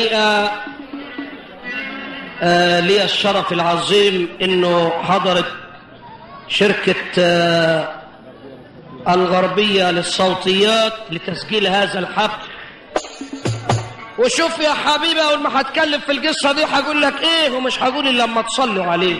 الحقيقة آه لي الشرف العظيم انه حضرت شركة آه الغربية للصوتيات لتسجيل هذا الحفل وشوف يا حبيبي اول ما هتكلم في القصة دي هقول لك ايه ومش هقول الا لما تصلوا عليه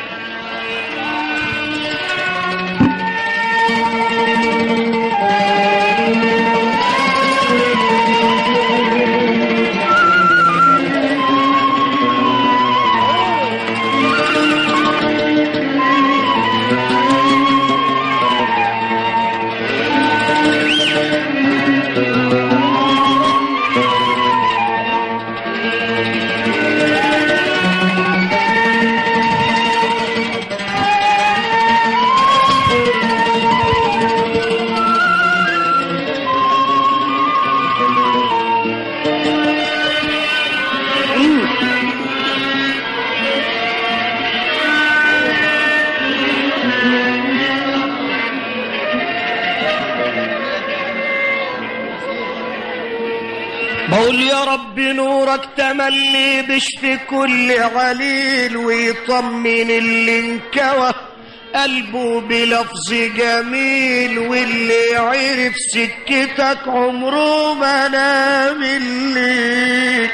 بقول يا رب نورك تملي بشفي كل عليل ويطمن اللي انكوى قلبه بلفظ جميل واللي عرف سكتك عمره ما نام الليل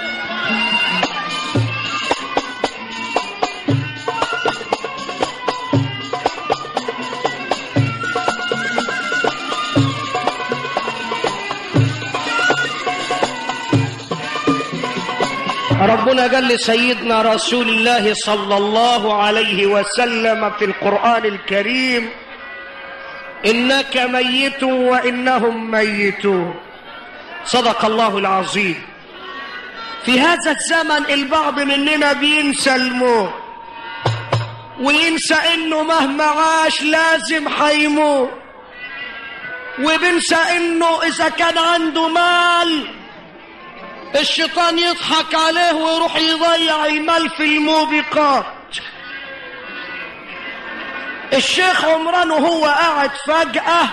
ربنا قال لسيدنا رسول الله صلى الله عليه وسلم في القرآن الكريم إنك ميت وإنهم ميتون صدق الله العظيم في هذا الزمن البعض مننا بينسى الموت وينسى انه مهما عاش لازم حيموت وبنسى انه اذا كان عنده مال الشيطان يضحك عليه ويروح يضيع المال في الموبقات الشيخ عمران وهو قاعد فجأة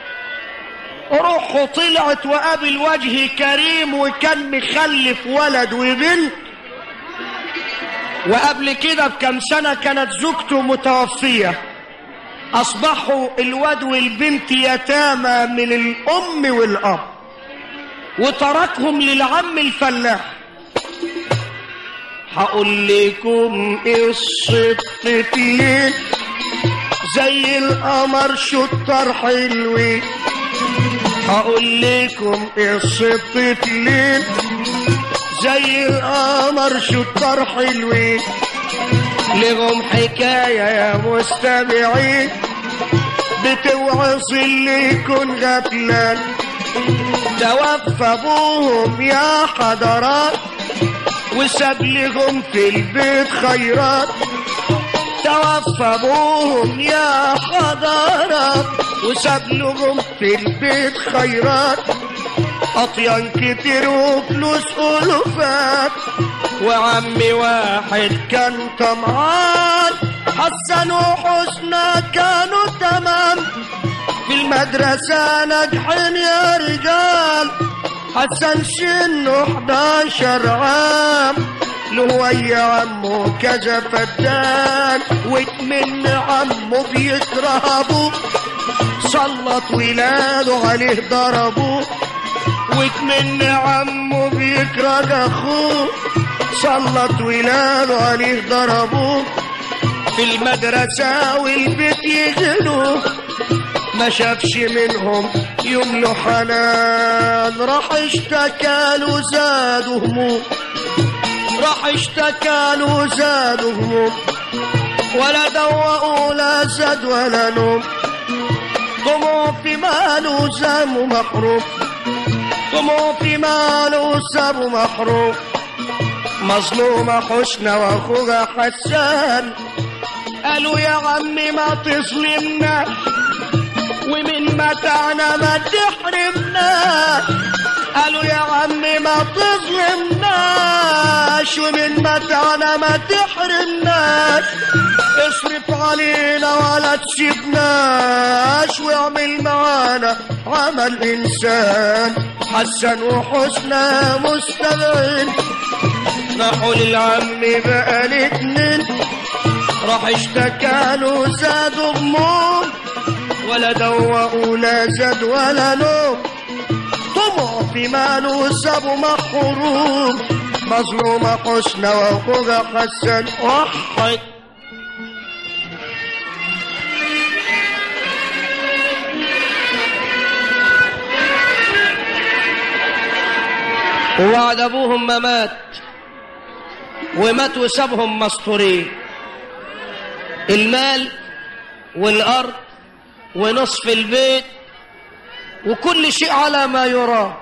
روحه طلعت وقابل وجه كريم وكان مخلف ولد وبنت وقبل كده بكم سنة كانت زوجته متوفية أصبحوا الواد والبنت يتامى من الأم والأب وتركهم للعم الفلاح هقول لكم قصة اتنين زي القمر شطار حلوين هقول لكم قصة اتنين زي القمر شطار حلوين لهم حكاية يا مستمعين بتوعظ اللي يكون غفلان توفى ابوهم يا حضرات وساب لهم في البيت خيرات توفى ابوهم يا حضرات وساب لهم في البيت خيرات أطيان كتير وفلوس ألوفات وعمي واحد كان طمعان حسن وحسنى كانوا تمام في المدرسة ناجحين يا رجال حسن سنه 11 عام له يا عمه كذا فتان واتمن عمه بيكره ابوه سلط ولاده عليه ضربوه واتمن عمه بيكره اخوه سلط ولاده عليه ضربوه في المدرسة والبيت يغنوه ما شافش منهم يوم له حنان راح اشتكى له زاد هموم راح اشتكى له زاد هموم ولا دواء لا زاد ولا نوم طمع في ماله زام محروم طمع في ماله زام محروم مظلومة حسنى واخوها حسان قالوا يا عمي ما تظلمنا ومن متاعنا ما تحرمنا قالوا يا عمي ما تظلمناش ومن متاعنا ما تحرمناش اصرف علينا ولا تسيبناش واعمل معانا عمل انسان حسن وحسنى مستمعين راحوا للعم بقى الاتنين راح اشتكى له زاد غموم ولا دوقوا لا زاد ولا نوم طمع في ماله سابوا محروم مظلومة حسنى وأخوها حسن وحد وبعد ابوهم ما مات ومات وسابهم مستورين المال والارض ونصف البيت وكل شيء على ما يرام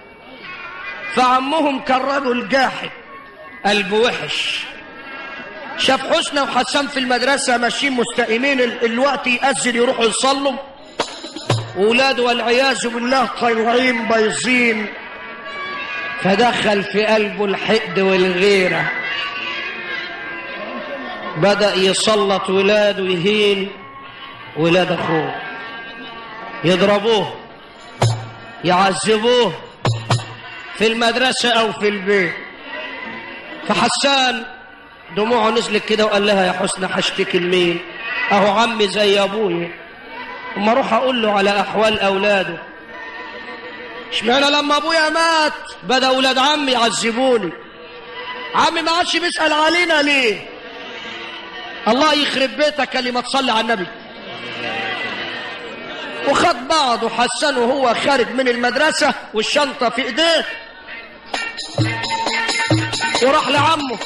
فعمهم كان رجل جاحد قلبه وحش شاف حسنى وحسان في المدرسة ماشيين مستقيمين ال- الوقت يأذن يروحوا يصلوا وولاده والعياذ بالله طالعين بايظين فدخل في قلبه الحقد والغيرة بدأ يسلط ولاده يهين ولاد أخوه يضربوه يعذبوه في المدرسة أو في البيت فحسان دموعه نزلت كده وقال لها يا حسنى هشتكي لمين أهو عمي زي أبويا أما أروح أقول له على أحوال أولاده اشمعنى لما ابويا مات بدا اولاد عمي يعذبوني عمي ما عادش بيسال علينا ليه الله يخرب بيتك اللي ما تصلي على النبي وخد بعضه حسن وهو خارج من المدرسة والشنطة في ايديه وراح لعمه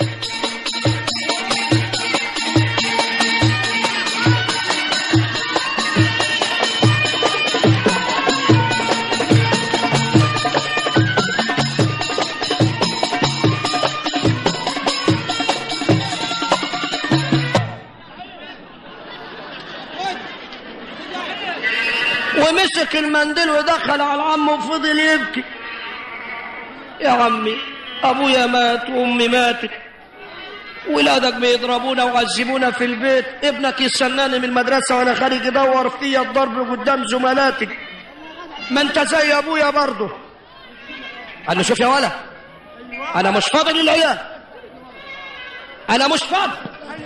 ومسك المنديل ودخل على عمه وفضل يبكي يا عمي ابويا مات وامي ماتت ولادك بيضربونا ويعذبونا في البيت ابنك يستناني من المدرسة وانا خارج يدور فيا الضرب قدام زملاتي ما انت زي ابويا برضه قال له شوف يا ولد انا مش فاضي للعيال انا مش فاضي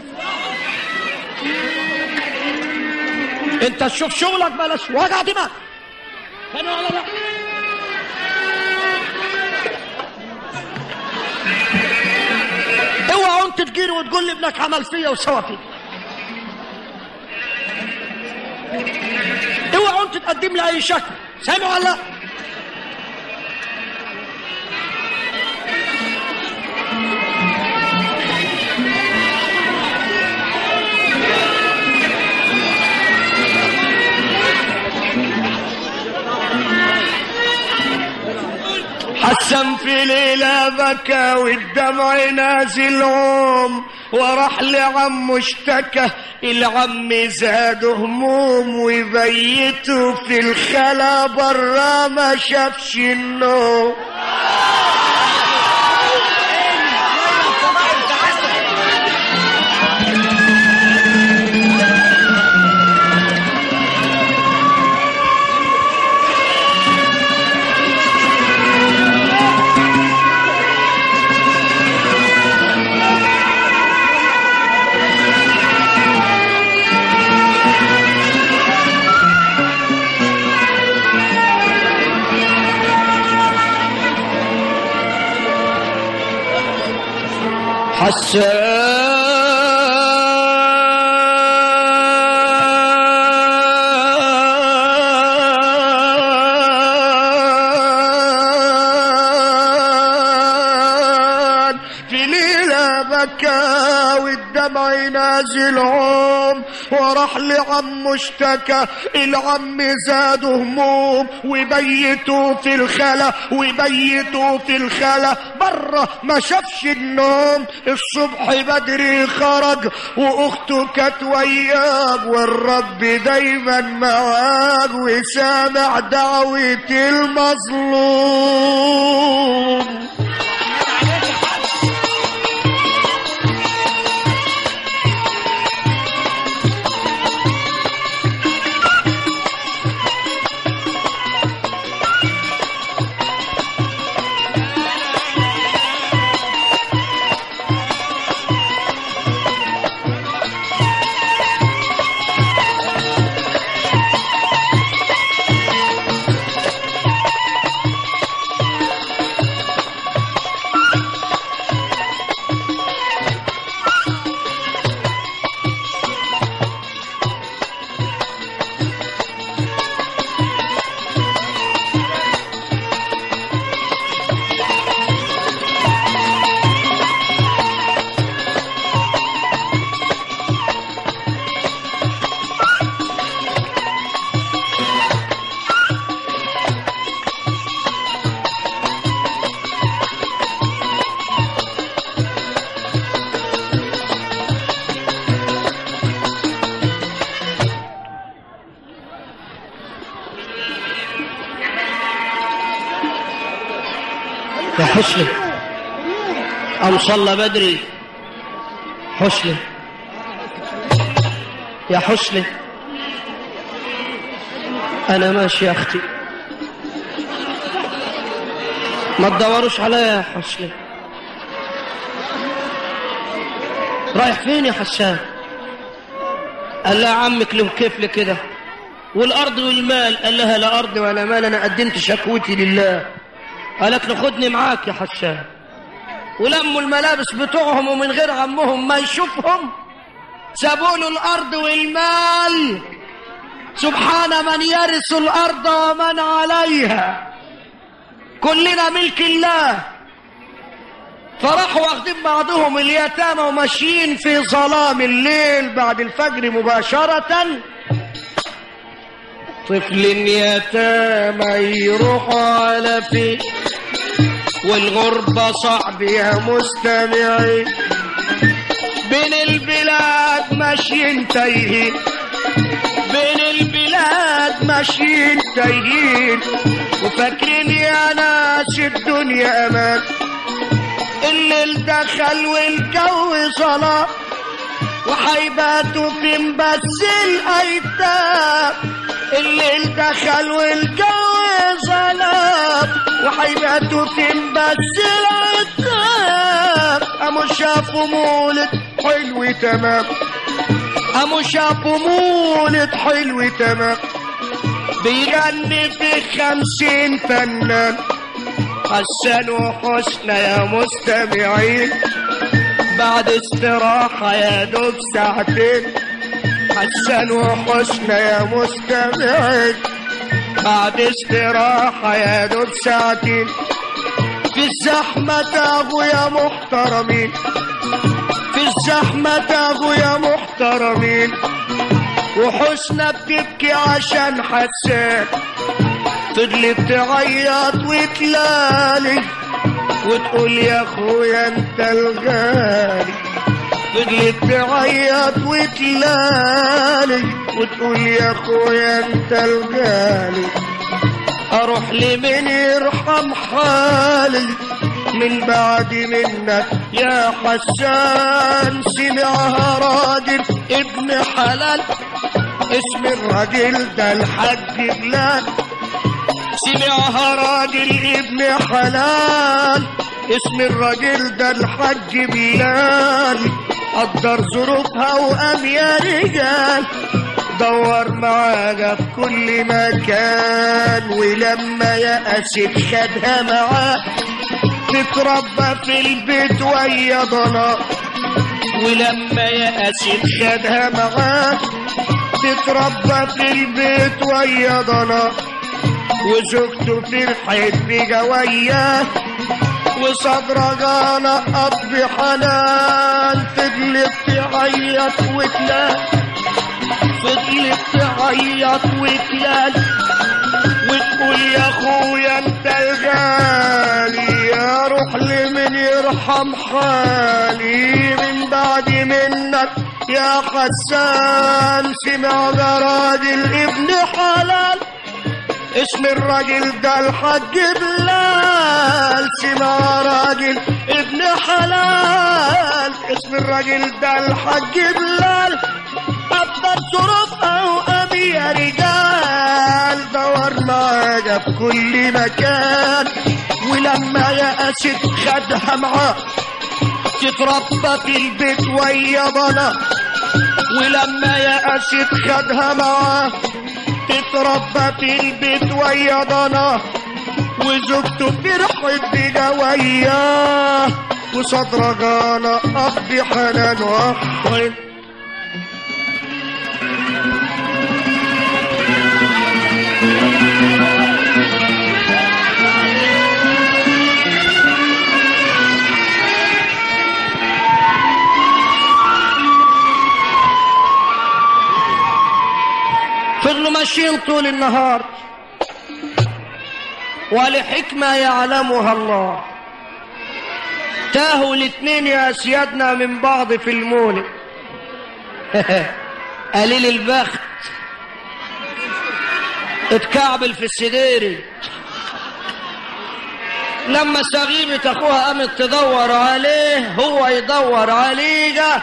انت تشوف شغلك بلاش وجع دماغ فانا ولا لا اوعى انت تجيني وتقول لي ابنك عمل فيا وسوى فيا اوعى انت تقدم لي اي شكل سامع ولا لا حسن في ليلة بكى والدمع نازل عوم وراح لعم اشتكى العم زاد هموم وبيته في الخلا برا ما شافش النوم حسان في ليلة بكى والدمع نازل عوم وراح لعم اشتكى العم زاد هموم وبيتوا في الخلا وبيتوا في الخلا بره ما شافش النوم الصبح بدري خرج واخته كانت وياه والرب دايما معاه وسامع دعوة المظلوم يا حسني أم صلى بدري حسني يا حسني أنا ماشي يا أختي ما تدوروش عليا يا حسني رايح فين يا حسان قال لها عمك له كيف كده والارض والمال قال لها لا ارض ولا مال انا قدمت شكوتي لله قالت له خدني معاك يا حسان ولموا الملابس بتوعهم ومن غير عمهم ما يشوفهم سابوا له الارض والمال سبحان من يرث الارض ومن عليها كلنا ملك الله فراحوا واخدين بعضهم اليتامى وماشيين في ظلام الليل بعد الفجر مباشرة طفل يتامى يروحوا على فين والغربة صعب يا مستمعين بين البلاد ماشيين تايهين بين البلاد ماشيين تايهين وفاكرين يا ناس الدنيا امان الليل دخل والجو ظلام وحيباتوا فين بس الايتام الليل دخل والجو ظلام وحيباتوا فين بس الايتام قاموا شافوا مولد حلو تمام قاموا شافوا مولد حلو تمام بيغني في خمسين فنان حسن وحسنى يا مستمعين بعد استراحة يا دوب ساعتين حسن وحسنى يا مستمعين بعد استراحة يا دوب ساعتين في الزحمة تاغوا يا محترمين في الزحمة تاغوا يا محترمين وحسنى بتبكي عشان حسان فضلت تعيط وتلالي وتقول يا اخويا انت الغالي فضلت تعيط وتلالي وتقول يا اخويا انت الغالي اروح لمن يرحم حالي من بعد منك يا حسان سمعها راجل ابن حلال اسم الراجل ده الحاج بلال سمعها راجل ابن حلال اسم الراجل ده الحاج بلال قدر ظروفها وقام يا رجال دور معاها في كل مكان ولما يأست خدها معاه تتربى في البيت ويا ضنا ولما يأست خدها معاه تتربى في البيت ويا ضنا وزوجته فرحت بجوياه وصدرها نقط بحنان فضلت تعيط وتلال فضلت تعيط وتلال وتقول يا اخويا انت الغالي يا روح لمن يرحم حالي من بعد منك يا حسان سمع راجل ابن حلال اسم الراجل ده الحاج بلال سمع راجل ابن حلال اسم الراجل ده الحاج بلال قدر ظروفها وقام يا رجال دور معاها في كل مكان ولما يأست خدها معاه تتربى في البيت ويا ضنا ولما يأست خدها معاه تتربى في البيت ويا ضنا وزوجته فرحت بجوياه وصدرها نقط بحنان وحن فضلوا ماشيين طول النهار ولحكمة يعلمها الله تاهوا الاتنين يا سيادنا من بعض في المولد قليل البخت اتكعبل في السديري لما سغيبة اخوها قامت تدور عليه هو يدور عليها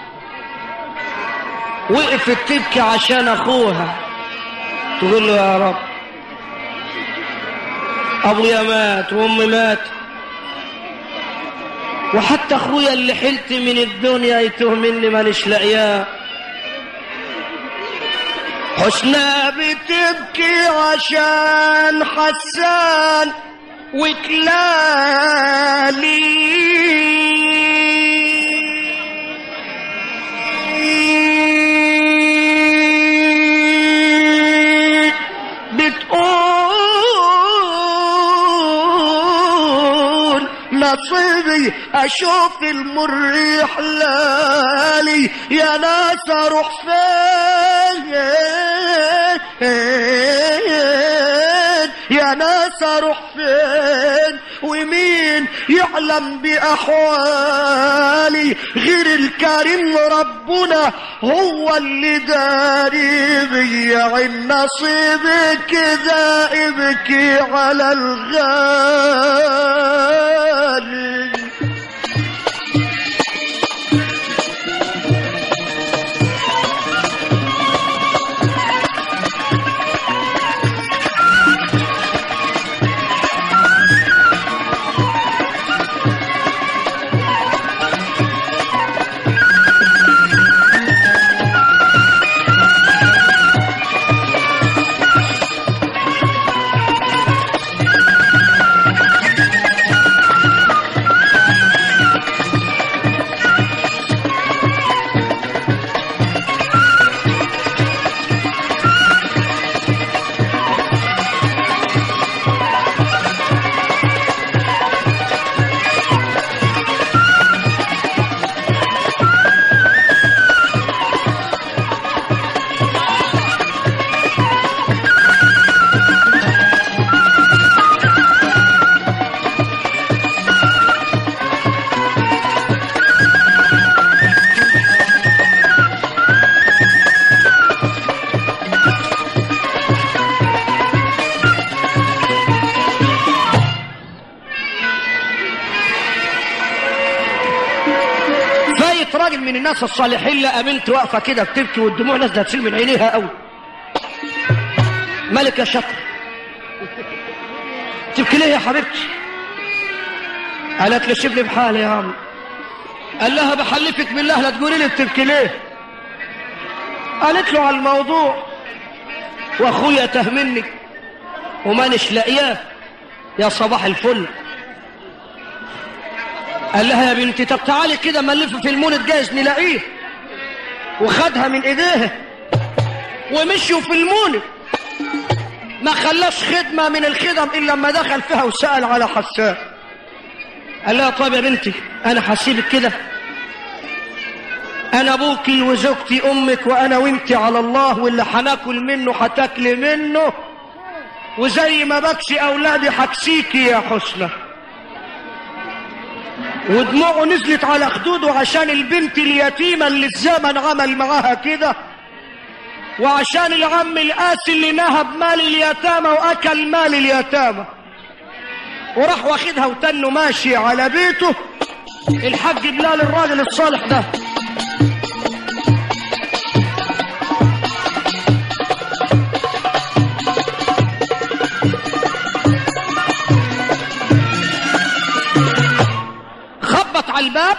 وقفت تبكي عشان اخوها تقول له يا رب ابويا مات وامي مات وحتى اخويا اللي حلت من الدنيا يتوه مني مانيش لاقياه حسنى بتبكي عشان حسان وكلالي بتقول نصيبي اشوف المر يحلالي يا ناس اروح فين يا ناس اروح فين ومين يعلم باحوالي غير الكريم ربنا هو اللي داري بيعين نصيبي كذا ابكي على الغالي فايت راجل من الناس الصالحين لقى بنت واقفه كده بتبكي والدموع نازله تسيل من عينيها قوي ملكه شطر تبكي ليه يا حبيبتي قالت له سيبني بحالي يا عم قال لها بحلفك بالله لا تقولي لي بتبكي ليه قالت له على الموضوع واخويا تهمني ومانش لاقياه يا صباح الفل قال لها يا بنتي طب تعالي كده ما نلف في المولد جايز نلاقيه وخدها من ايديها ومشوا في المولد ما خلاش خدمة من الخدم إلا لما دخل فيها وسأل على حسان قال لها طيب يا بنتي أنا هسيبك كده أنا أبوكي وزوجتي أمك وأنا وأنت على الله واللي هناكل منه هتاكلي منه وزي ما بكسي أولادي هكسيكي يا حسنى ودموعه نزلت على خدوده عشان البنت اليتيمة اللي الزمن عمل معاها كده وعشان العم القاسي اللي نهب مال اليتامى واكل مال اليتامى وراح واخدها وتنه ماشي على بيته الحاج بلال الراجل الصالح ده خبط على الباب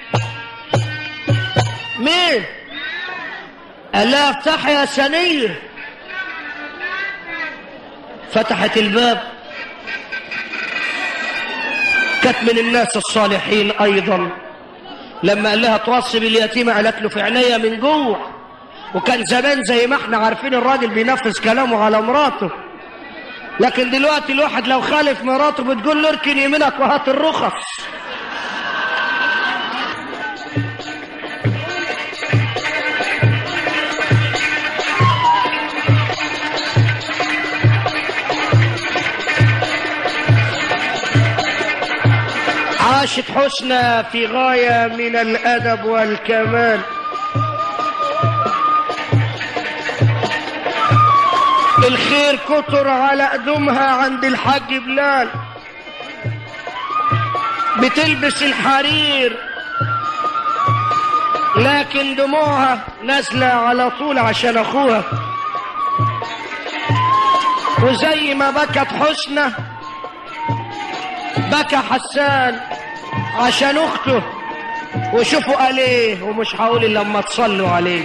مين قال لها افتح يا سنية فتحت الباب كانت من الناس الصالحين ايضا لما قال لها توصي اليتيمة قالت له في عينيا من جوه وكان زمان زي ما احنا عارفين الراجل بينفذ كلامه على مراته لكن دلوقتي الواحد لو خالف مراته بتقول له اركن يمينك وهات الرخص عاشت حسنى في غاية من الأدب والكمال الخير كتر على قدومها عند الحاج بلال بتلبس الحرير لكن دموعها نازلة على طول عشان أخوها وزي ما بكت حسنة بكى حسان عشان أخته وشوفوا قال ايه ومش هقول الا لما تصلوا عليه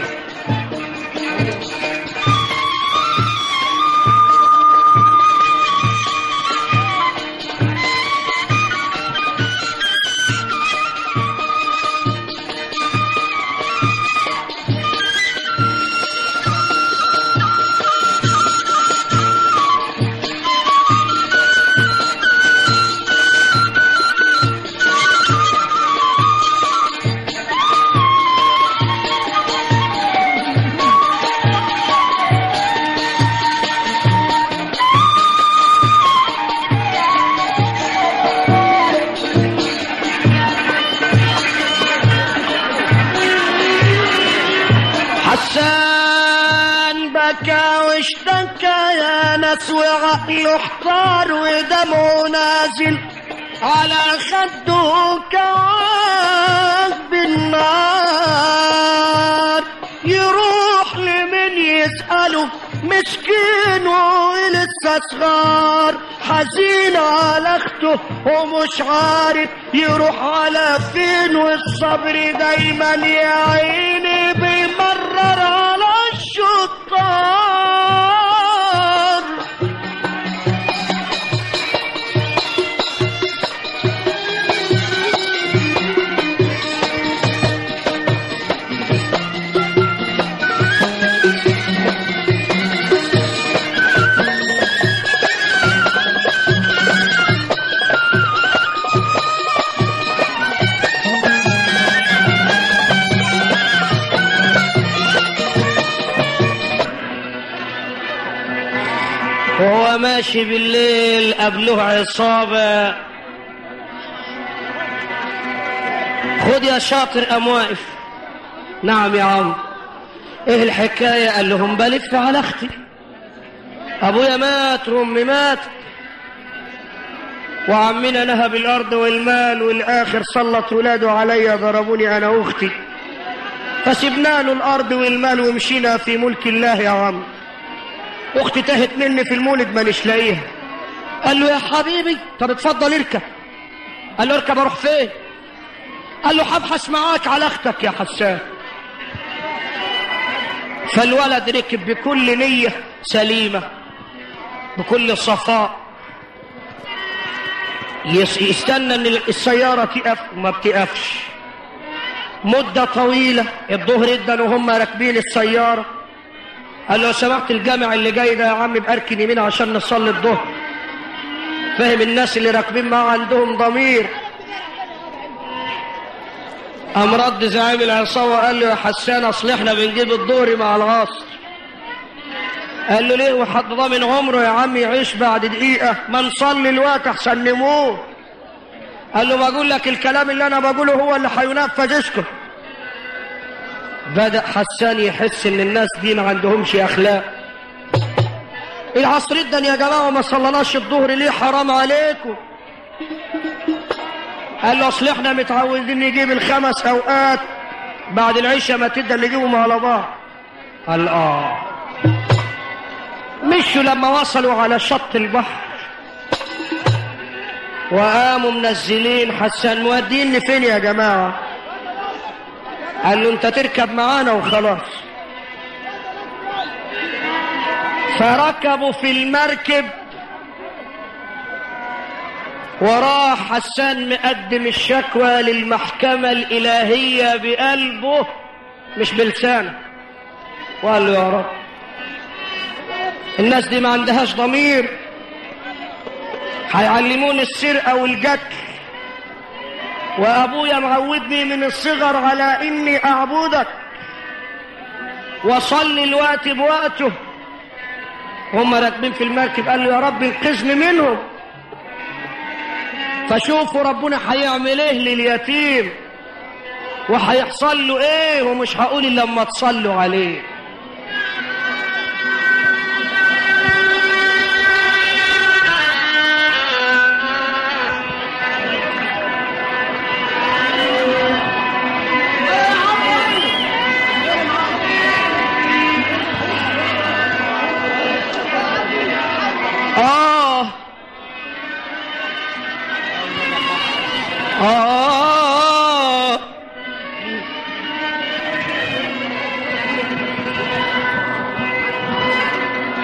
حسان بكى واشتكى يا ناس وعقله احتار ودمه نازل على خده كعاب بالنار يروح لمن يسأله مسكين ولسه صغار حزين على اخته ومش عارف يروح على فين والصبر دايما يا عيني بيمرر على الشطار وهو ماشي بالليل قبله عصابة خد يا شاطر قام واقف نعم يا عم ايه الحكاية قال لهم بلف على اختي ابويا مات وامي مات وعمنا نهب الارض والمال والاخر سلط ولاده عليا ضربوني انا واختي فسبنا له الارض والمال ومشينا في ملك الله يا عم اختي تاهت مني في المولد مانيش لاقيها قال له يا حبيبي طب اتفضل اركب قال له اركب اروح فين قال له هبحث معاك على اختك يا حسان فالولد ركب بكل نية سليمة بكل صفاء يس- يستنى ان السيارة تقف وما بتقفش مدة طويلة الظهر ادن وهم راكبين السيارة قال له لو سمحت الجامع اللي جاي ده يا عم بأركن يمين عشان نصلي الظهر فاهم الناس اللي راكبين معاه عندهم ضمير قام رد زعيم العصابة قال له يا حسان اصل احنا بنجيب الظهر مع العصر قال له ليه وحد ضامن عمره يا عم يعيش بعد دقيقة ما نصلي الوقت احسن نموت قال له بقول لك الكلام اللي انا بقوله هو اللي هينفذ اسكت بدأ حسان يحس ان الناس دي ما عندهمش اخلاق العصر جدا يا جماعة ما صلناش الظهر ليه حرام عليكم قال له اصل احنا متعودين نجيب الخمس اوقات بعد العشاء ما تبدا نجيبهم على بعض قال اه مشوا لما وصلوا على شط البحر وقاموا منزلين حسان موديني فين يا جماعه قال له انت تركب معانا وخلاص فركبوا في المركب وراح حسان مقدم الشكوى للمحكمة الإلهية بقلبه مش بلسانه وقال له يا رب الناس دي ما عندهاش ضمير هيعلموني السرقة والقتل وأبويا معودني من الصغر على إني أعبدك وصلي الوقت بوقته هم راكبين في المركب قال له يا رب انقذني منهم فشوفوا ربنا هيعمل ايه لليتيم وهيحصل له ايه ومش هقول الا لما تصلوا عليه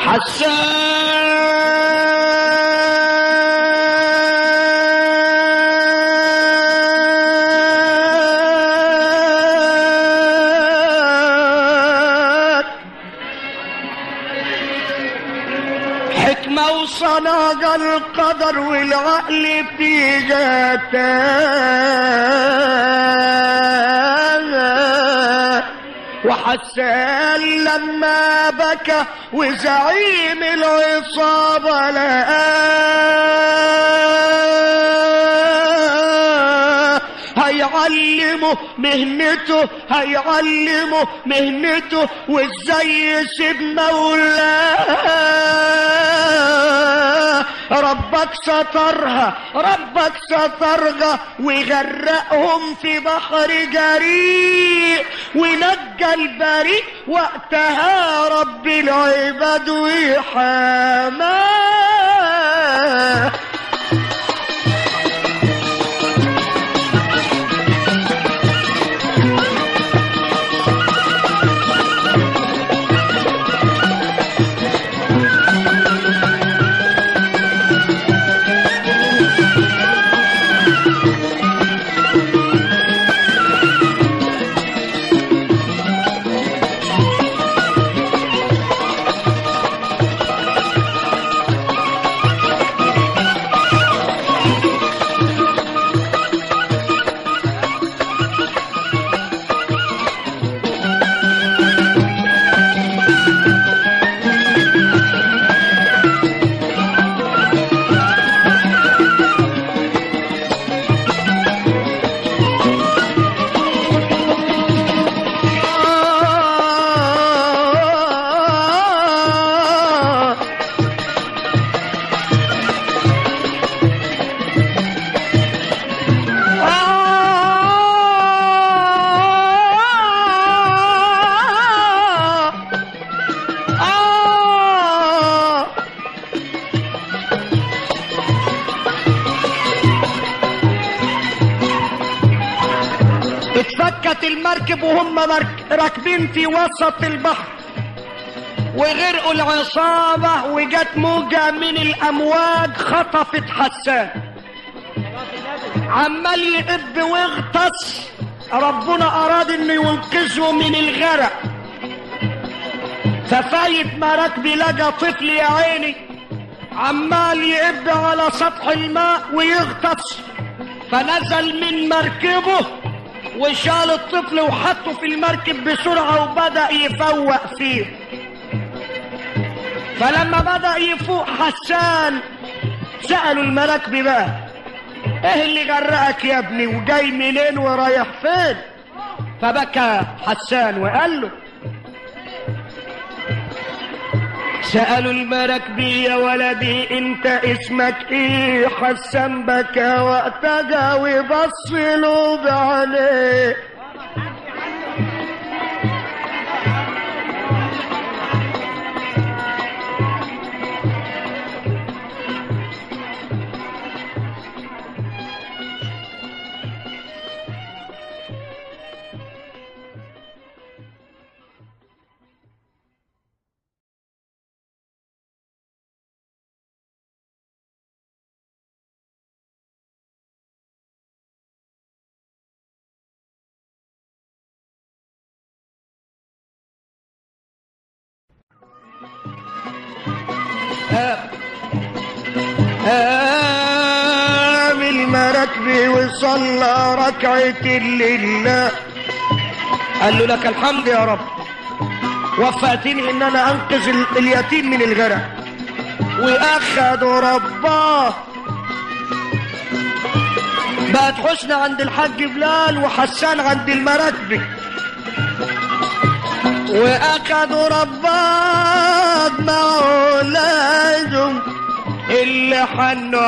حسان حكمة وصناعة القدر والعقل في جاتها وحسان لما بكى وزعيم العصابة لقاه هيعلمه مهنته هيعلمه مهنته وازاي يسيب مولاه ربك سترها ربك سترها ويغرقهم في بحر جريء ونجى البريء وقتها رب العباد وحماه اتفكت المركب وهم مرك... راكبين في وسط البحر وغرقوا العصابة وجت موجة من الأمواج خطفت حسان عمال يقب ويغطس ربنا أراد إنه ينقذه من الغرق ففايت مراكبي لقى طفل يا عيني عمال يقب على سطح الماء ويغطس فنزل من مركبه وشال الطفل وحطه في المركب بسرعة وبدأ يفوق فيه فلما بدأ يفوق حسان سألوا المراكب بقى ايه اللي غرقك يا ابني وجاي منين ورايح فين فبكى حسان وقال له سألوا المراكبي يا ولدي انت اسمك ايه حسان بكى وقتها وبص له بعينيه قام المراكبي وصلى ركعة لله قال له لك الحمد يا رب وفقتني ان انا انقذ ال- اليتيم من الغرق واخدوا رباه بقت حسن عند الحاج بلال وحسان عند المراكبي واخدوا رباه مع اولادهم اللي حنوا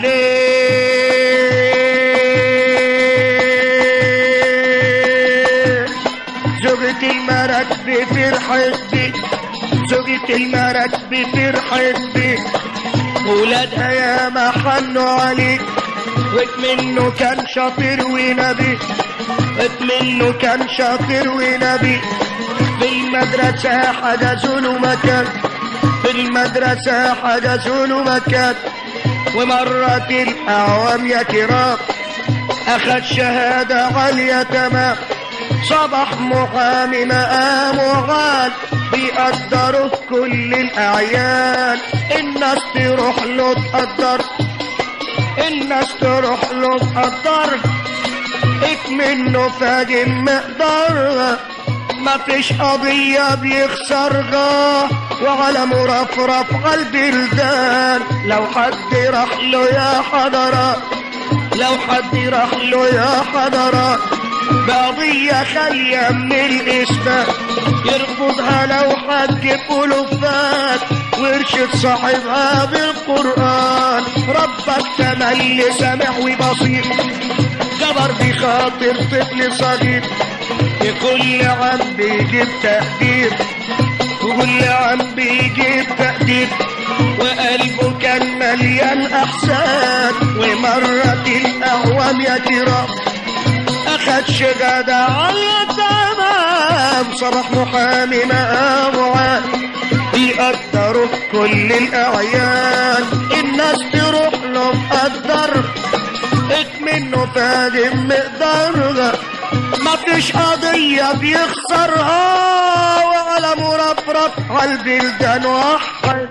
عليه زوجة المراكب فرحت بي زوجة المراكب فرحت بي ولادها يا ما حنوا عليه وكمنه كان شاطر ونبي وكمنه كان شاطر ونبي في المدرسة حجزوا له مكان في المدرسة حجزوا له مكان ومرت الأعوام يا كرام أخد شهادة عالية تمام صبح محامي مقامه عال بيقدروا في كل الأعيان الناس تروح له تقدر الناس تروح له تقدر منه فاهم مقدارها ما فيش قضية بيخسرها وعلى مرفرف على البلدان لو حد راح له يا حضرات لو حد راح له يا حضرات بقضية خالية من الإثبات يرفضها لو حد بألوفات ويرشد صاحبها بالقرآن ربك تملي سامع وبصير جبر بخاطر طفل صغير كل عام بيجيب تقدير وكل عام بيجيب تقدير وقلبه كان مليان احسان ومرت الاعوام يا كرام اخد شهادة عالية تمام صبح محامي مقامه عال بيقدروا كل الاعيان الناس تروح له مقدر منه فاهم مقدارها ما فيش قضية بيخسرها وعلى مرفرف على البلدان وحد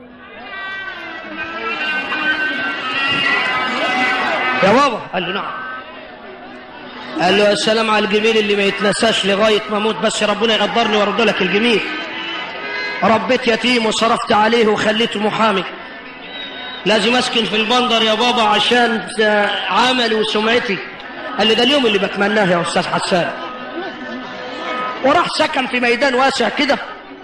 يا بابا قال له نعم قال له يا سلام على الجميل اللي ما يتنساش لغاية ما اموت بس ربنا يقدرني وارد لك الجميل ربيت يتيم وصرفت عليه وخليته محامي لازم اسكن في البندر يا بابا عشان عملي وسمعتي قال لي ده اليوم اللي بتمناه يا استاذ حسان وراح سكن في ميدان واسع كده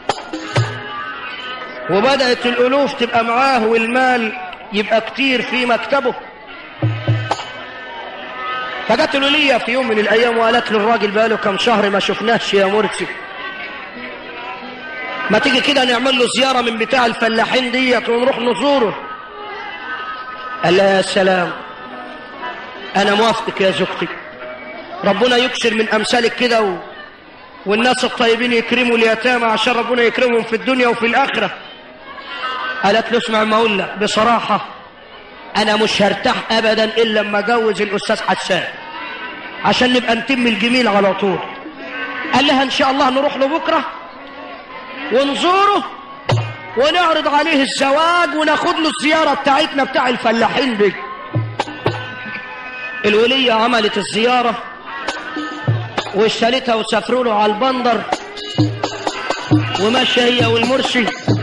وبدأت الألوف تبقى معاه والمال يبقى كتير في مكتبه فجت له ليا في يوم من الأيام وقالت له الراجل بقاله كم شهر ما شفناهش يا مرسي ما تيجي كده نعمل له زيارة من بتاع الفلاحين ديت ونروح نزوره قال لها يا سلام انا موافقك يا زوجتي ربنا يكسر من امثالك كده و... والناس الطيبين يكرموا اليتامى عشان ربنا يكرمهم في الدنيا وفي الاخره قالت له اسمع ما اقول لك بصراحه انا مش هرتاح ابدا الا لما اجوز الاستاذ حسان عشان نبقى نتم الجميل على طول قال لها ان شاء الله نروح له بكره ونزوره ونعرض عليه الزواج وناخد له الزيارة بتاعتنا بتاع الفلاحين دي الولية عملت الزيارة واشتريتها وسافروا له على البندر وماشية هي والمرشي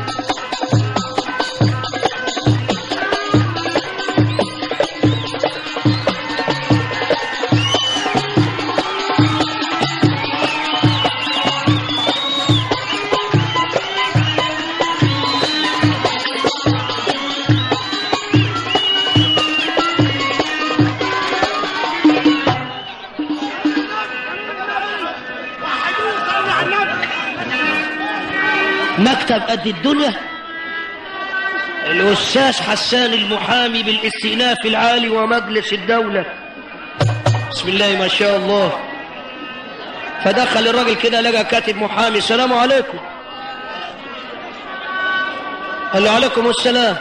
مكتب قد الدنيا الأستاذ حسان المحامي بالاستئناف العالي ومجلس الدولة بسم الله ما شاء الله فدخل الراجل كده لقى كاتب محامي السلام عليكم قال له عليكم السلام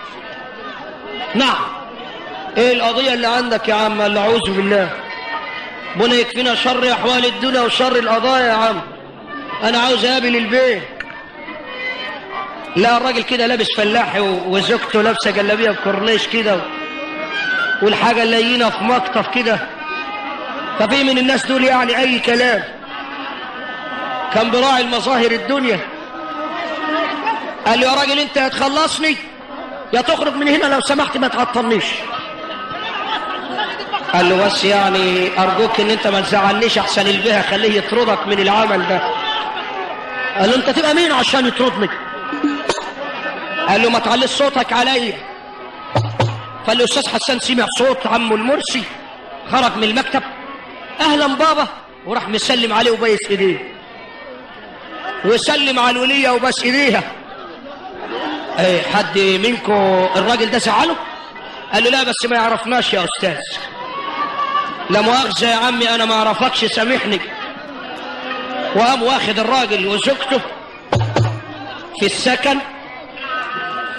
نعم ايه القضية اللي عندك يا عم قال له اعوذ بالله ربنا يكفينا شر احوال الدنيا وشر القضايا يا عم انا عاوز اقابل البيت لا الراجل كده لابس فلاحي وزوجته لابسه جلابيه بكورنيش كده والحاجه اللينه في مقطف كده ففي من الناس دول يعني اي كلام كان براعي المظاهر الدنيا قال له يا راجل انت هتخلصني يا تخرج من هنا لو سمحت ما تعطلنيش قال له بس يعني ارجوك ان انت ما تزعلنيش احسن البيها خليه يطردك من العمل ده قال له انت تبقى مين عشان يطردني قال له ما تعليش صوتك عليا فالاستاذ حسان سمع صوت عمه المرسي خرج من المكتب اهلا بابا وراح مسلم عليه وبيس ايديه وسلم على الولية وبس ايديها ايه حد منكم الراجل ده زعله قال له لا بس ما يعرفناش يا استاذ لا مؤاخذة يا عمي انا ما اعرفكش سامحني وقام واخد الراجل وزوجته في السكن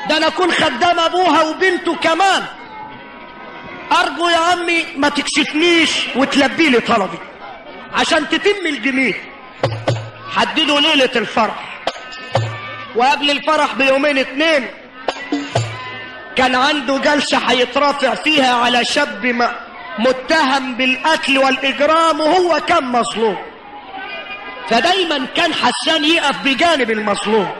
ده انا اكون خدام ابوها وبنته كمان ارجو يا عمي ما تكشفنيش وتلبي لي طلبي عشان تتم الجميل حددوا ليلة الفرح وقبل الفرح بيومين اتنين كان عنده جلسة هيترافع فيها على شاب م- متهم بالقتل والإجرام وهو كان مظلوم فدايما كان حسان يقف بجانب المظلوم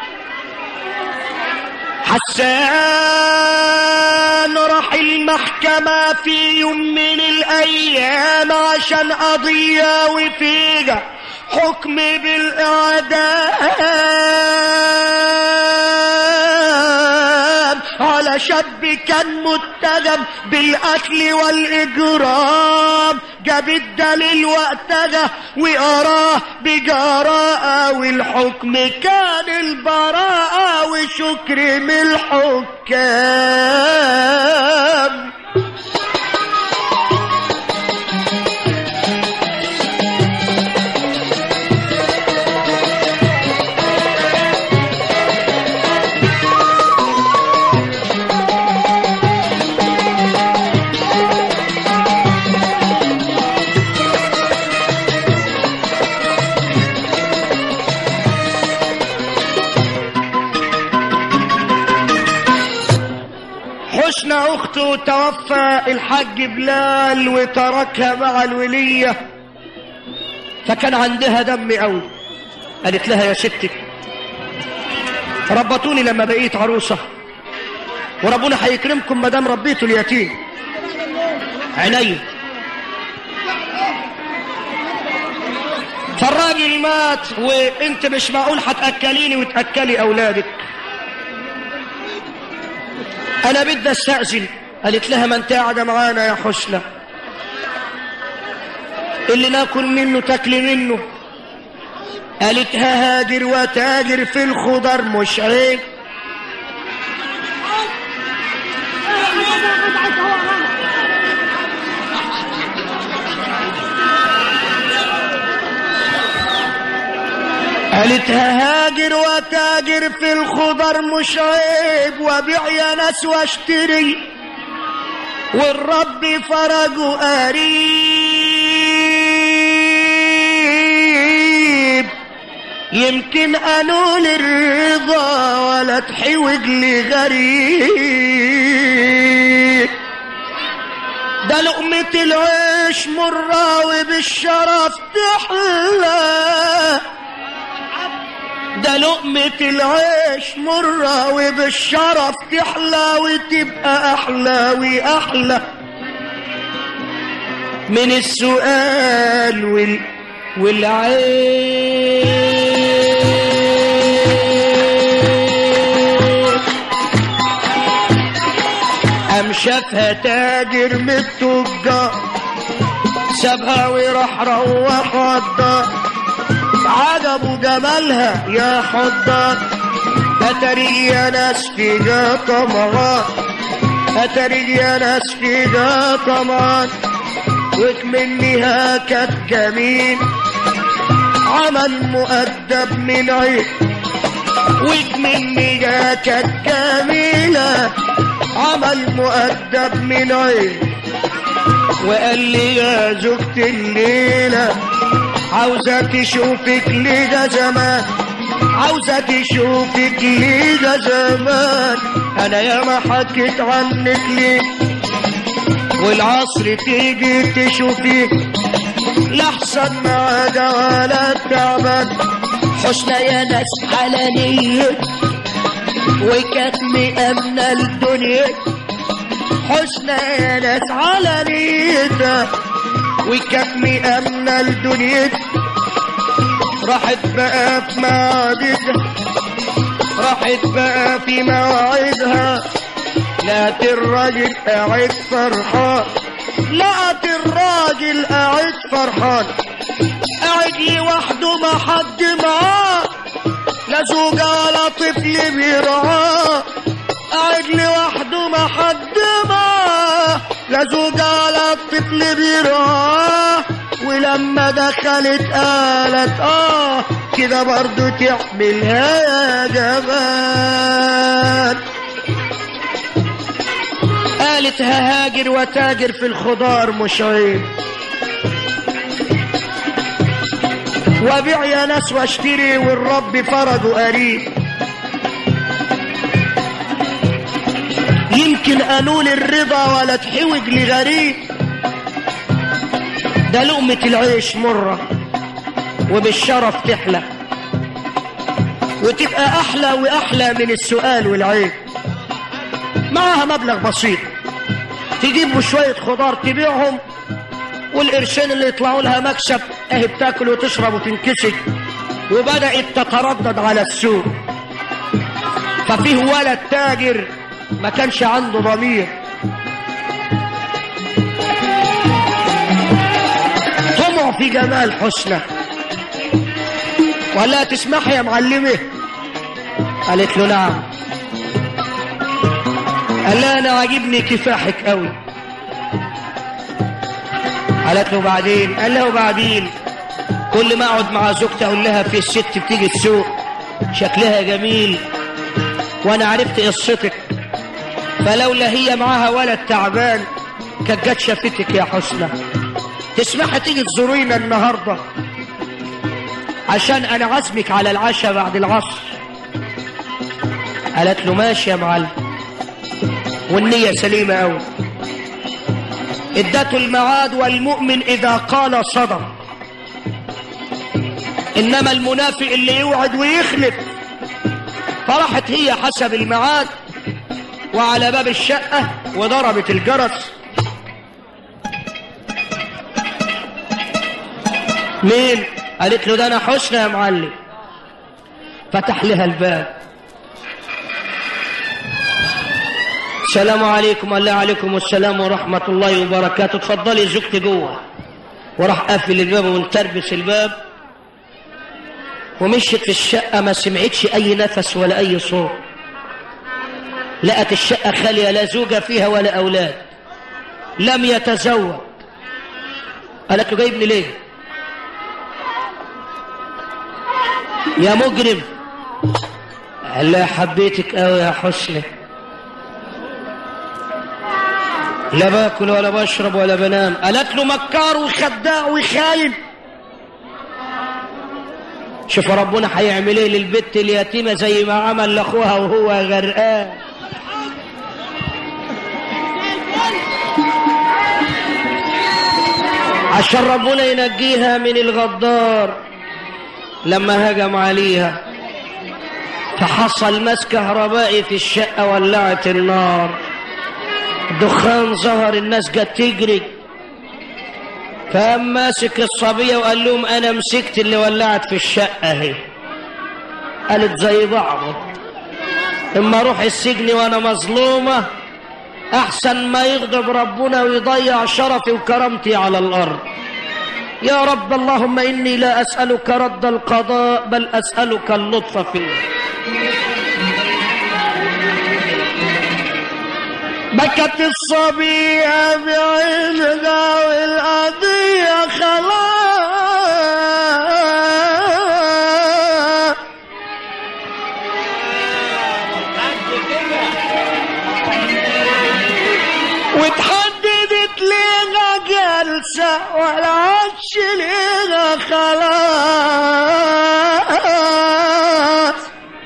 حسان راح المحكمة في يوم من الأيام عشان قضية وفيها حكم بالإعدام على شاب كان متهم بالقتل والإجرام جاب الدليل وقتها وقراه بجراءة والحكم كان البراءة وشكر من الحكام حسن اخته توفى الحاج بلال وتركها مع الولية فكان عندها دم قوي قالت لها يا ستي ربطوني لما بقيت عروسة وربنا هيكرمكم ما دام ربيتوا اليتيم عيني فالراجل مات وانت مش معقول هتاكليني وتاكلي اولادك انا بدي استأذن قالت لها ما انت قاعده معانا يا حسنى اللي ناكل منه تاكلي منه قالت هاجر وتاجر في الخضر مش عيب قالت هاجر وتاجر في الخضر مش عيب وبيع يا ناس واشتري والرب فرجه قريب يمكن انول الرضا ولا تحوج لي غريب ده لقمة العيش مرة وبالشرف تحلى ده لقمة العيش مرة وبالشرف تحلى وتبقى أحلى وأحلى من السؤال وال والعيش قام شافها تاجر من التجار سابها وراح روح الدار عجبوا جمالها يا حضار أتري يا ناس فيها طمعان أتري يا ناس فيها طمعان وكمنها كانت جميل عمل مؤدب من عين وكمنها كانت جميلة عمل مؤدب من عين وقال لي يا زوجتي الليلة عاوزة تشوفك ليها زمان عاوزة تشوفك ليها زمان أنا ياما حكيت عنك ليه والعصر تيجي تشوفي لحسن ما ده ولا تعبان حسنى يا ناس حلالية وكانت مأمنة الدنيا حسنى يا ناس علانية وكانت مأمنة الدنيا راحت بقى في مواعيدها راحت بقى في مواعيدها لقت الراجل قاعد فرحان لقت الراجل قاعد فرحان قاعد لوحده ما حد معاه لا زوجة ولا طفل بيرعاه قاعد لوحده ما حد معاه لا زوجة ولا طفل بيرعاه ولما دخلت قالت اه كده برضو تعملها يا جمال ليتها هاجر وتاجر في الخضار مش عيب وبيع يا ناس واشتري والرب فرجه قريب يمكن انول الرضا ولا تحوج لغريب ده لقمة العيش مرة وبالشرف تحلى وتبقى احلى واحلى من السؤال والعيب معاها مبلغ بسيط تجيب شوية خضار تبيعهم والقرشين اللي يطلعوا لها مكسب اهي بتاكل وتشرب وتنكسك وبدأت تتردد على السوق ففيه ولد تاجر ما كانش عنده ضمير طمع في جمال حسنى ولا تسمح يا معلمه قالت له نعم قال لها انا عاجبني كفاحك قوي قالت له بعدين قال له بعدين كل ما اقعد مع زوجتي اقول لها في الست بتيجي السوق شكلها جميل وانا عرفت قصتك فلولا هي معاها ولد تعبان كانت جت شافتك يا حسنى تسمحي تيجي تزورينا النهارده عشان انا عازمك على العشاء بعد العصر قالت له ماشي يا معلم والنية سليمة أوي ادته الميعاد والمؤمن إذا قال صدق إنما المنافق اللي يوعد ويخلف فراحت هي حسب الميعاد وعلى باب الشقة وضربت الجرس مين؟ قالت له ده أنا حسنى يا معلم فتح لها الباب السلام عليكم الله عليكم السلام ورحمة الله وبركاته اتفضلي زوجتي جوه وراح قافل الباب ومتربس الباب ومشيت في الشقة ما سمعتش أي نفس ولا أي صوت لقت الشقة خالية لا زوجة فيها ولا أولاد لم يتزوج قالت له جايبني ليه يا مجرم قال لها حبيتك قوي يا حسني لا باكل ولا بشرب ولا بنام قالت له مكار وخداع وخاين شوف ربنا هيعمل ايه للبت اليتيمه زي ما عمل لاخوها وهو غرقان عشان ربنا ينجيها من الغدار لما هجم عليها فحصل مس كهربائي في الشقه ولعت النار دخان ظهر الناس جت تجري فقام ماسك الصبية وقال لهم أنا مسكت اللي ولعت في الشقة اهي قالت زي بعضه إما أروح السجن وأنا مظلومة أحسن ما يغضب ربنا ويضيع شرفي وكرامتي على الأرض يا رب اللهم إني لا أسألك رد القضاء بل أسألك اللطف فيه بكت الصبية بعينها والقضية خلاص وتحددت ليها جلسة ولا عادش ليها خلاص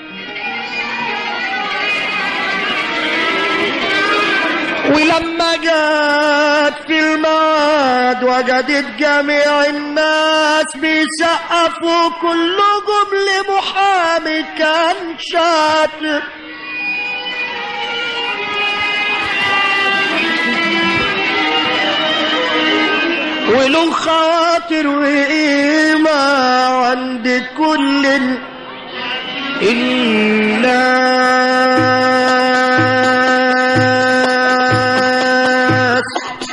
ولما جت في الميعاد وجدت جميع الناس بيسقفوا كلهم لمحامي كان شاطر وله خواطر وقيمة عند كل الناس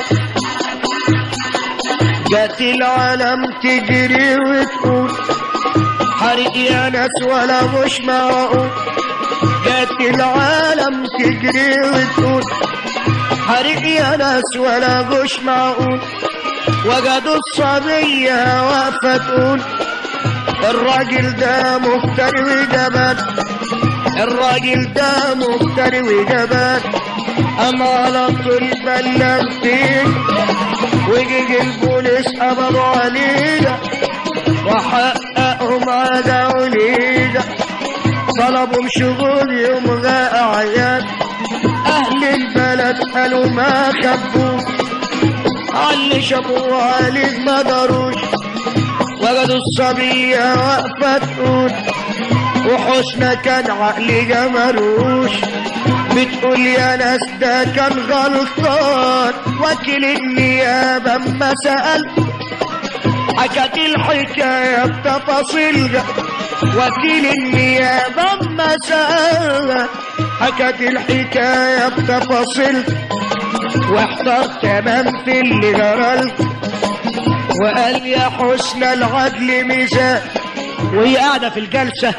جات العالم تجري وتقول حرق يا ناس ولا مش معقول جات العالم تجري وتقول حرق يا ناس ولا مش معقول وجدوا الصبية واقفة تقول الراجل ده مفتري وجبان الراجل ده مفتري وجبان أما على طول بلغتين وجيج البوليس قبضوا علينا وحققهم على ولينا طلبوا شغل يوم أعياد أهل البلد قالوا ما خبوه علي شافوه عليه ما داروش وجدوا الصبية واقفة تقول وحسنى كان عقلي جمروش بتقول يا ناس ده كان غلطان وكيل النيابة ما سأل حكت الحكاية بتفاصيلها وكيل النيابة ما سأل حكت الحكاية بتفاصيلها واحتار تمام في اللي جرالها وقال يا حسن العدل ميزان وهي قاعدة في الجلسة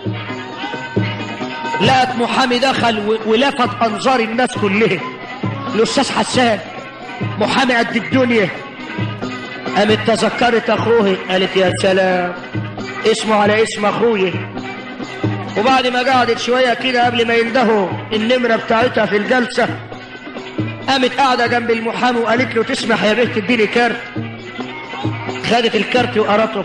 لقت محامي دخل و- ولفت أنظار الناس كلها الأستاذ حسان محامي قد الدنيا قامت تذكرت أخوه قالت يا سلام اسمه على اسم أخويا وبعد ما قعدت شوية كده قبل ما يندهوا النمرة بتاعتها في الجلسة قامت قاعدة جنب المحامي وقالت له تسمح يا بنت تديني كارت خدت الكارت وقرته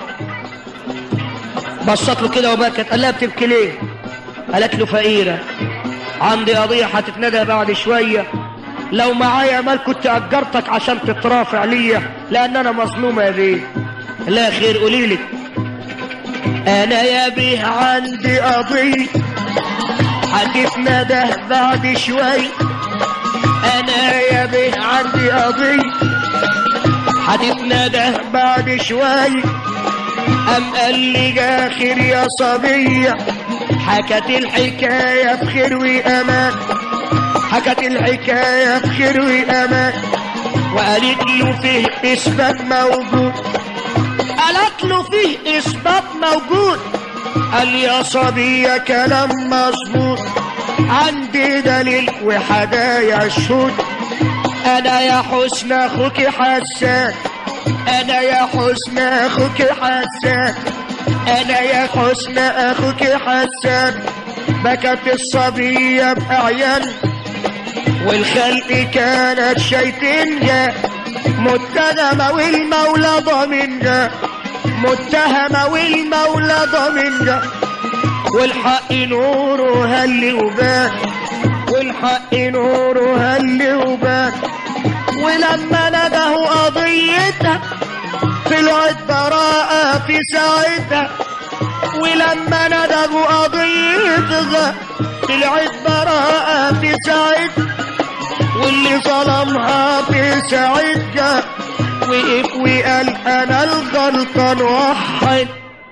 بصت له كده وبكت قال لها بتبكي ليه قالت له فقيرة عندي قضية هتتندى بعد شوية لو معايا مال كنت أجرتك عشان تترافع ليا لأن أنا مظلومة يا بيه لا خير قولي لي أنا يا بيه عندي قضية هتتندى بعد شوية أنا يا بيه عندي قضية هتتندى بعد شوية أم قال لي جا خير يا صبية حكت الحكاية بخير وأمان حكت الحكاية بخير وأمان وقالت له فيه إثبات موجود قالت له فيه إثبات موجود قال يا صبية كلام مظبوط عندي دليل وحدايا شهود انا يا حسن اخوك حسان انا يا حسن اخوك حسان انا يا حسن اخوك حسان بكت الصبية بأعيان والخلق كانت شيطانها متهمة والمولى ضامنها متهمة والمولى ضامنها والحق نوره هل وبان والحق نوره هل وبان ولما ندهوا قضيتها طلعت براءة في ساعتها ولما ندهوا قضيتها طلعت براءة في ساعتها واللي ظلمها في ساعتها وقف وقال انا الغلطان وحد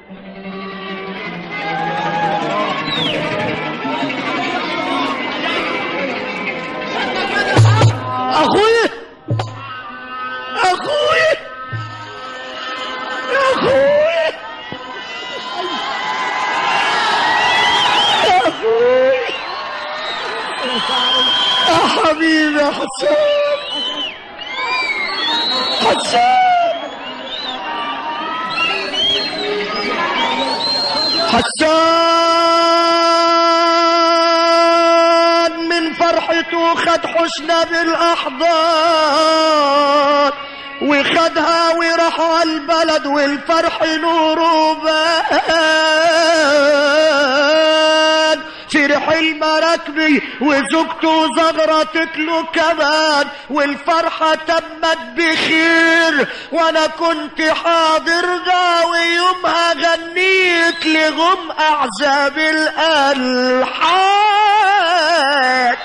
اخويا اخويا اخويا اخويا يا حبيبي يا حسين حسين حسان من فرحته خد حسنى بالاحضان وخدها وراح على البلد والفرح نوره بان فرح المراكبي وزوجته زغرتت له كمان والفرحة تمت بخير وانا كنت حاضر غاوي يومها غنيت لغم اعزاب الالحان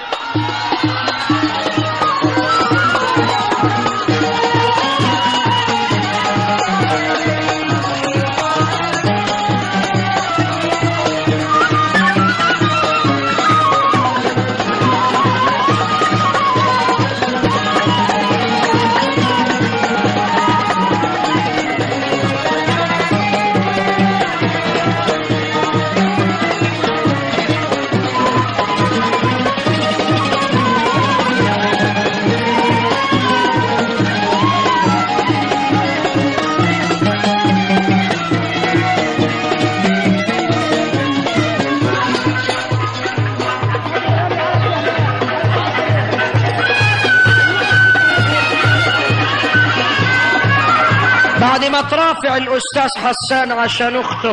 بعد ما ترافع الأستاذ حسان عشان أخته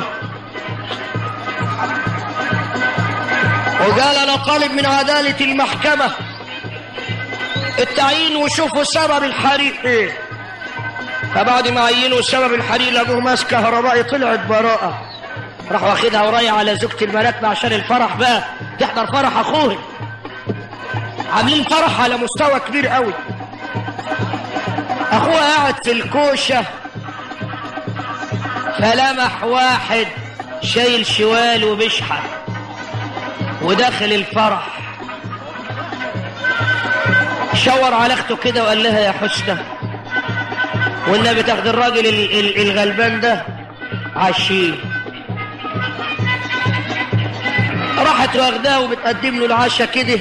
وقال أنا طالب من عدالة المحكمة التعيين وشوفوا سبب الحريق ايه فبعد ما عينوا سبب الحريق لقوه ماس كهربائي طلعت براءة راح واخدها ورايح على زوجة الملاكمة عشان الفرح بقى تحضر فرح اخوه عاملين فرح على مستوى كبير قوي اخوها قاعد في الكوشة فلمح واحد شايل شوال وبيشحن وداخل الفرح شاور على اخته كده وقال لها يا حسنى والنبي تاخد الراجل ال- ال- الغلبان ده عشيه راحت واخداه وبتقدم له العشاء كده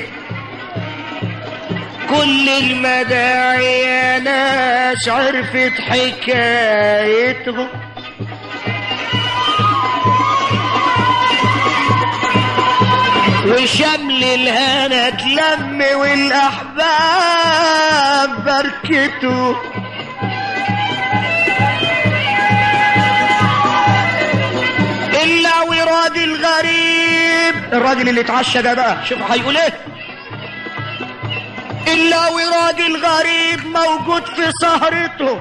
كل المداعي يا ناس عرفت حكايته وشمل الهنا اتلم والاحباب بركته الا وراد الغريب الراجل اللي اتعشى ده بقى شوف هيقول ايه الا وراد الغريب موجود في سهرته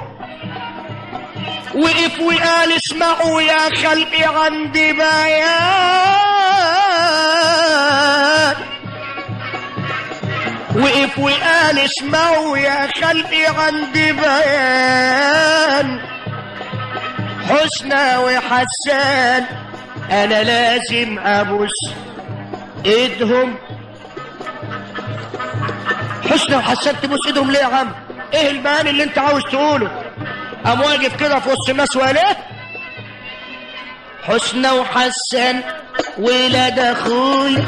وقف وقال اسمعوا يا خلقي عندي بيان وقف وقال اسمعوا يا خلقي عندي بيان حسنى وحسان انا لازم ابوس ايدهم حسنى وحسان تبوس ايدهم ليه يا عم ايه البيان اللي انت عاوز تقوله قام واقف كده في وسط الناس وقال ايه حسنى وحسان ولاد اخويا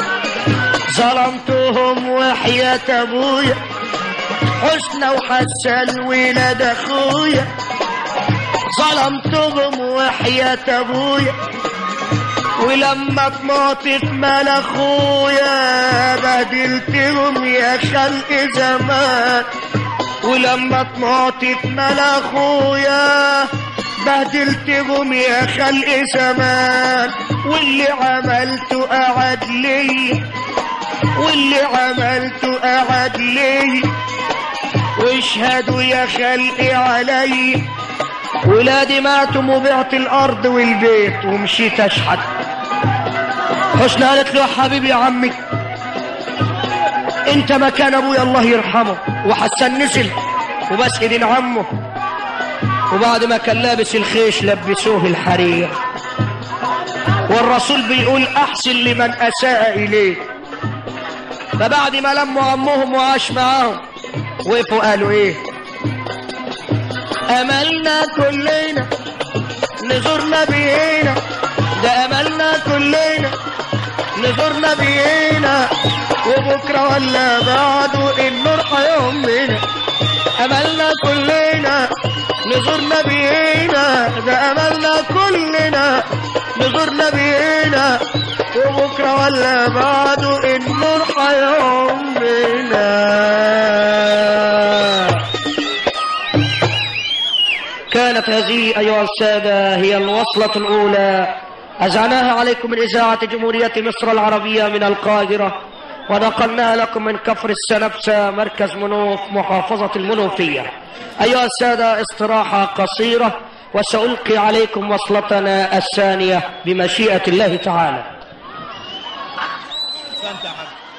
ظلمتهم وحياة ابويا حسنى وحسان ولاد اخويا ظلمتهم وحياة ابويا ولما طمعت في مال اخويا بهدلتهم يا خلق زمان ولما طمعت في مال اخويا بهدلتهم يا خلق زمان واللي عملته قعد لي واللي عملته قعد لي واشهدوا يا خلقي علي ولادي ماتوا وبعت الارض والبيت ومشيت اشحت حسنى قالت له يا حبيبي يا عمي انت مكان ابويا الله يرحمه وحسن نزل وبس ايدين عمه وبعد ما كان لابس الخيش لبسوه الحرير والرسول بيقول احسن لمن اساء اليه فبعد ما لموا عمهم وعاش معاهم وقفوا قالوا ايه املنا كلنا نزور نبينا ده املنا كلنا نزور نبينا وبكره ولا بعده النور هيهمنا املنا كلنا نزور نبينا ده املنا كلنا نزور نبينا وبكره ولا بعده النور هيهمنا كانت هذه أيها السادة هي الوصلة الأولى أزعناها عليكم من إذاعة جمهورية مصر العربية من القاهرة ونقلناها لكم من كفر السنبسة مركز منوف محافظة المنوفية أيها السادة استراحة قصيرة وسألقي عليكم وصلتنا الثانية بمشيئة الله تعالى أحسنت يا حاج